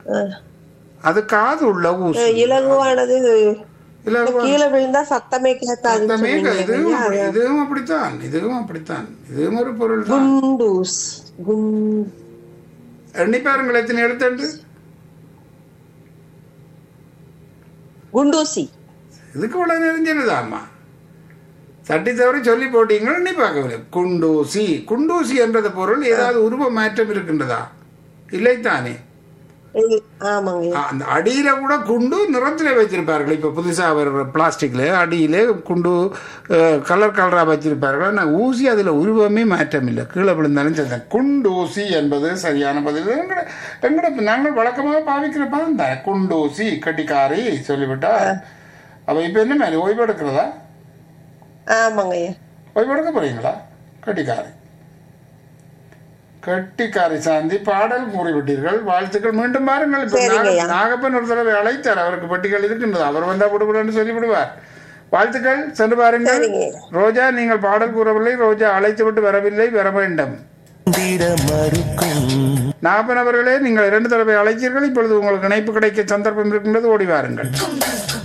அஹ், அது காது உள்ள ஊசி இலகுவானது இலகுவா- கீழே விழுந்தா சத்தமே கேட்காதுன்னு சத்தமே சொன்னீங்க க- இதுவும் இல்லையா? அப்படி- இதுவும் அப்படித்தான் இதுவும் அப்படித்தான் இதுவும் ஒரு பொருள் தான் குண்டூஸ் குண் எண்ணி பாருங்கள் எத்தனை எழுத்துண்டு குண்டூசி இதுக்கு உள்ள நெறிஞ்சிருதாம்மா தட்டி தவறி சொல்லி போட்டீங்களா எண்ணி பார்க்கவில்லை குண்டூசி குண்டூசி என்றது பொருள் ஏதாவது உருவ மாற்றம் இருக்கின்றதா இல்லைத்தானே இது- ஆமாங்க ஆ, அந்த அடியில கூட குண்டு நிறத்துல வச்சிருப்பார்கள் இப்ப புதுசா வர்ற பிளாஸ்டிக்ல அடியில குண்டு அஹ், கலர் கலரா வச்சிருப்பார்கள் ஆனா ஊசி அதுல உருவமே மாற்றம் இல்லை கீழே விழுந்தாலும் சரி குண்டூசி என்பது சரியான பதில் எங்கட எங்கட நாங்கள் வழக்கமாக பாவிக்கிற பதம் தான் குண்டூசி கட்டிக்காரி சொல்லிவிட்டா அப்ப இப்ப என்ன மாதிரி ஓய்வு எடுக்கிறதா ஆமாங்க ஓய்வு எடுக்க போறீங்களா கட்டிக்காரி கட்டிக்காரி சாந்தி பாடல் கூறிவிட்டீர்கள் வாழ்த்துக்கள் மீண்டும் பாருங்கள் இப்ப சரிங்க நாக- ஐயா. நாகப்பன் ஒரு தடவை அழைத்தார் அவருக்கு பட்டிகள் இருக்கின்றது அவர் வந்தா விடுபடுன்னு சொல்லி விடுவார் வாழ்த்துக்கள் சென்று பாருங்கள் சரிங்க. ரோஜா நீங்கள் பாடல் கூறவில்லை ரோஜா அழைத்து விட்டு வரவில்லை வர வேண்டும் நாகப்பன் அவர்களே நீங்கள் இரண்டு தடவை அழைத்தீர்கள் இப்பொழுது உங்களுக்கு இணைப்பு கிடைக்க சந்தர்ப்பம் இருக்கின்றது ஓடி வாருங்கள்